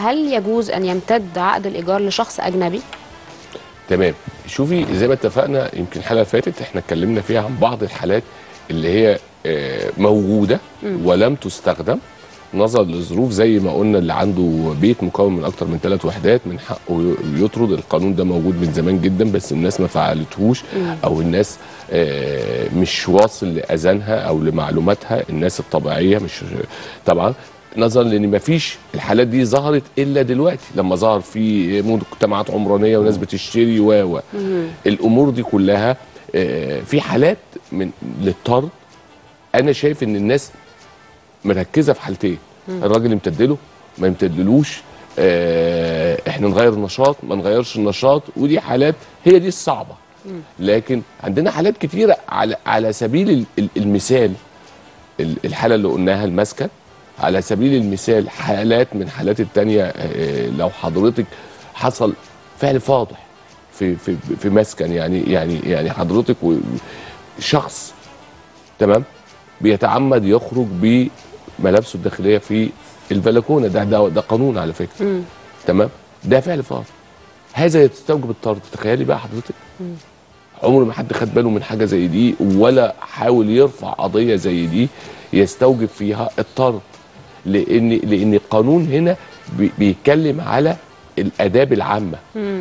هل يجوز ان يمتد عقد الايجار لشخص اجنبي تمام شوفي زي ما اتفقنا يمكن الحلقه اللي فاتت احنا اتكلمنا فيها عن بعض الحالات اللي هي آه، موجوده ولم تستخدم نظرا لظروف زي ما قلنا اللي عنده بيت مكون من اكتر من ثلاث وحدات من حقه يطرد القانون ده موجود من زمان جدا بس الناس ما فعلتهوش او الناس آه، مش واصل لاذانها او لمعلوماتها الناس الطبيعيه مش طبعا نظرا لان ما فيش الحالات دي ظهرت الا دلوقتي لما ظهر في مجتمعات عمرانيه وناس بتشتري و و الامور دي كلها آه، في حالات من للطرد انا شايف ان الناس مركزه في حالتين الراجل يمتدله ما يمتدلوش آه، احنا نغير النشاط ما نغيرش النشاط ودي حالات هي دي الصعبه لكن عندنا حالات كتيره على على سبيل ال- ال- المثال ال- الحاله اللي قلناها المسكن على سبيل المثال حالات من حالات التانية آه، لو حضرتك حصل فعل فاضح في في في مسكن يعني يعني يعني حضرتك و- شخص تمام بيتعمد يخرج بملابسه الداخليه في البلكونه ده ده, ده قانون على فكره تمام ده فعل فاضح هذا يستوجب الطرد تخيلي بقى حضرتك عمر ما حد خد باله من حاجه زي دي ولا حاول يرفع قضيه زي دي يستوجب فيها الطرد لان لان القانون هنا بي- بيتكلم على الاداب العامه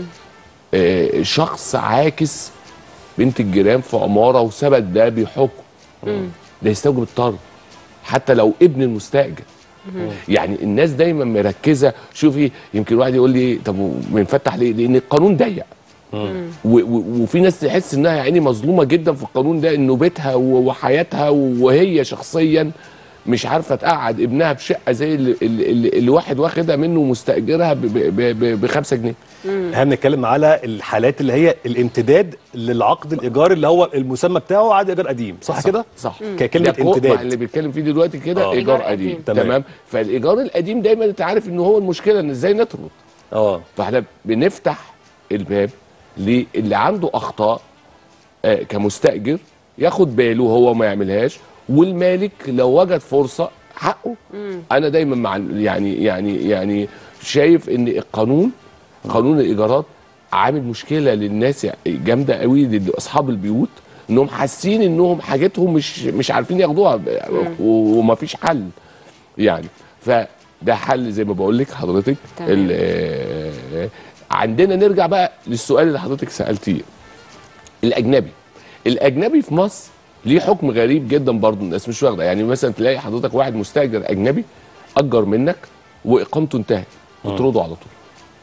آه، شخص عاكس بنت الجيران في عماره وثبت ده بحكم ده يستوجب الطرد حتى لو ابن المستاجر يعني الناس دايما مركزه شوفي يمكن واحد يقول لي طب بنفتح ليه؟ لان القانون ضيق و- و- وفي ناس تحس انها يعني مظلومه جدا في القانون ده انه بيتها و- وحياتها وهي شخصيا مش عارفه تقعد ابنها في شقه زي اللي, اللي, اللي واحد واخدها منه مستاجرها ب 5 جنيه احنا بنتكلم على الحالات اللي هي الامتداد للعقد الايجار اللي هو المسمى بتاعه عقد ايجار قديم صح, كده صح ككلمه ده كو- امتداد مع اللي بيتكلم فيه دلوقتي كده آه. ايجار إيجار قديم قديم. تمام. تمام فالايجار القديم دايما انت عارف ان هو المشكله ان ازاي نطرد اه فاحنا بنفتح الباب للي عنده اخطاء آه، كمستاجر ياخد باله هو ما يعملهاش والمالك لو وجد فرصه حقه انا دايما مع يعني يعني يعني شايف ان القانون قانون الايجارات عامل مشكله للناس جامده قوي لاصحاب البيوت انهم حاسين انهم حاجتهم مش مش عارفين ياخدوها و- ومفيش حل يعني فده حل زي ما بقول لك حضرتك تمام. ال- آه، عندنا نرجع بقى للسؤال اللي حضرتك سالتيه الاجنبي الاجنبي في مصر ليه حكم غريب جدا برضه الناس مش واخده يعني مثلا تلاقي حضرتك واحد مستاجر اجنبي اجر منك واقامته انتهت تطرده على طول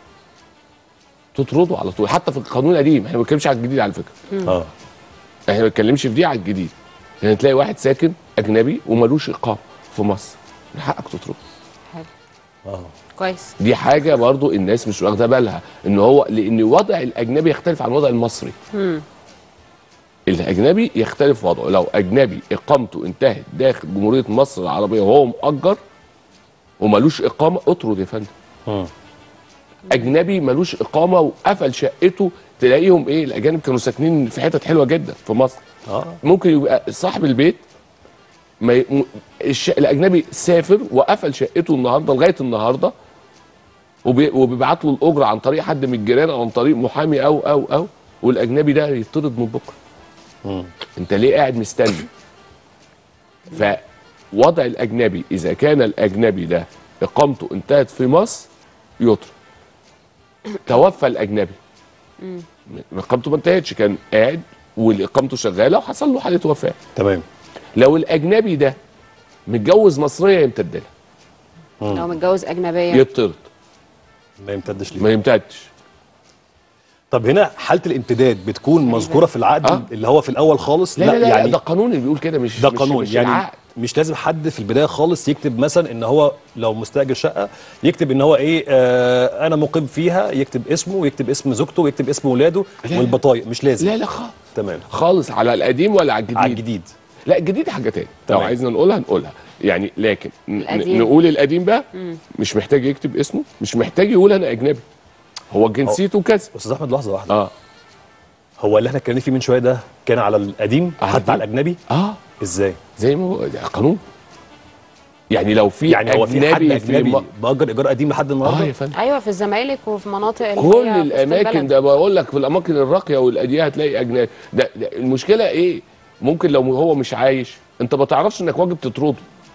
تطرده على طول حتى في القانون القديم احنا ما بنتكلمش على الجديد على فكره اه احنا ما بنتكلمش في دي على الجديد يعني تلاقي واحد ساكن اجنبي وملوش اقامه في مصر من حقك تطرده حلو اه كويس دي حاجه برضو الناس مش واخده بالها ان هو لان وضع الاجنبي يختلف عن وضع المصري الاجنبي يختلف وضعه لو اجنبي اقامته انتهت داخل جمهوريه مصر العربيه وهو مؤجر وملوش اقامه اطرد يا فندم مم. اجنبي ملوش اقامه وقفل شقته تلاقيهم ايه الاجانب كانوا ساكنين في حتت حلوه جدا في مصر اه ممكن يبقى صاحب البيت ما ي... م- الش... الاجنبي سافر وقفل شقته النهارده لغايه النهارده وبي... وبيبعت له الاجره عن طريق حد من الجيران او عن طريق محامي او او او والاجنبي ده يطرد من بكره مم. انت ليه قاعد مستني فوضع الاجنبي اذا كان الاجنبي ده اقامته انتهت في مصر يطرد توفى الاجنبي اقامته ما انتهتش كان قاعد واقامته شغاله وحصل له حاله وفاه تمام لو الاجنبي ده متجوز مصريه يمتد لها لو متجوز اجنبيه يطرد ما يمتدش ليه ما يمتدش طب هنا حاله الامتداد بتكون مذكوره في العقد آه. اللي هو في الاول خالص لا لا, لا, يعني يعني ده قانون اللي بيقول كده مش ده مش- قانون مش يعني العقد. مش لازم حد في البدايه خالص يكتب مثلا ان هو لو مستاجر شقه يكتب ان هو ايه آه انا مقيم فيها يكتب اسمه ويكتب اسم زوجته ويكتب اسم ولاده لا. والبطايق مش لازم لا لا خالص تمام خالص على القديم ولا على الجديد على الجديد لا الجديد حاجه تاني لو تمام. عايزنا نقولها نقولها يعني لكن ن- القديم. نقول القديم بقى مش محتاج يكتب اسمه مش محتاج يقول انا اجنبي هو جنسيته كذا استاذ احمد لحظه واحده اه هو اللي احنا اتكلمنا فيه من شويه ده كان على القديم على حتى القديم. على الاجنبي اه ازاي زي ما هو ده قانون يعني لو في يعني هو في حد اجنبي في اجنبي م... باجر ايجار قديم لحد اه يا النهارده فندم ايوه في الزمالك وفي مناطق اللي كل هي في وسط الاماكن البلد. ده بقول لك في الاماكن الراقيه والاديه هتلاقي اجنبي ده, ده المشكله ايه ممكن لو هو مش عايش انت ما تعرفش انك واجب تطرده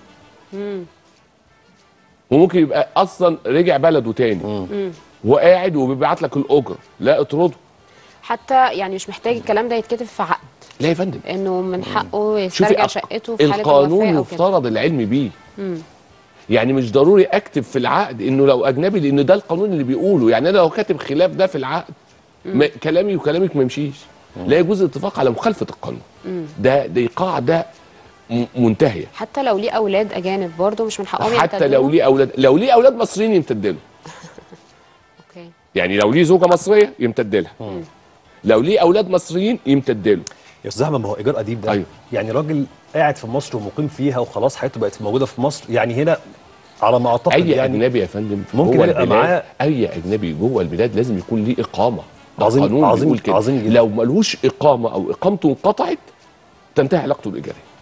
وممكن يبقى اصلا رجع بلده تاني وقاعد وبيبعت لك الاجره لا اطرده حتى يعني مش محتاج الكلام ده يتكتب في عقد لا يا فندم انه من حقه شوفي يسترجع أق- شقته في حاله القانون الوفاه او كده يفترض العلم بيه يعني مش ضروري اكتب في العقد انه لو اجنبي لان ده القانون اللي بيقوله يعني انا لو كاتب خلاف ده في العقد ما كلامي وكلامك ما يمشيش لا يجوز الاتفاق على مخالفه القانون ده دي قاعده م- منتهيه حتى لو ليه اولاد اجانب برضه مش من حقهم حتى يمتدوا لو ليه اولاد لو ليه اولاد مصريين يمتد له اوكي يعني لو ليه زوجه مصريه يمتد لها لو ليه اولاد مصريين يمتد له يا استاذ احمد ما هو ايجار قديم ده أيوه. يعني راجل قاعد في مصر ومقيم فيها وخلاص حياته بقت موجوده في مصر يعني هنا على ما اعتقد اي يعني اجنبي يا فندم في ممكن جوه يبقى البلاد معاه- اي اجنبي جوه البلاد لازم يكون ليه اقامه ده عظيم- القانون عظيم- بيقول كده عظيم جدا. لو ملوش اقامه او اقامته انقطعت تنتهي علاقته الايجاريه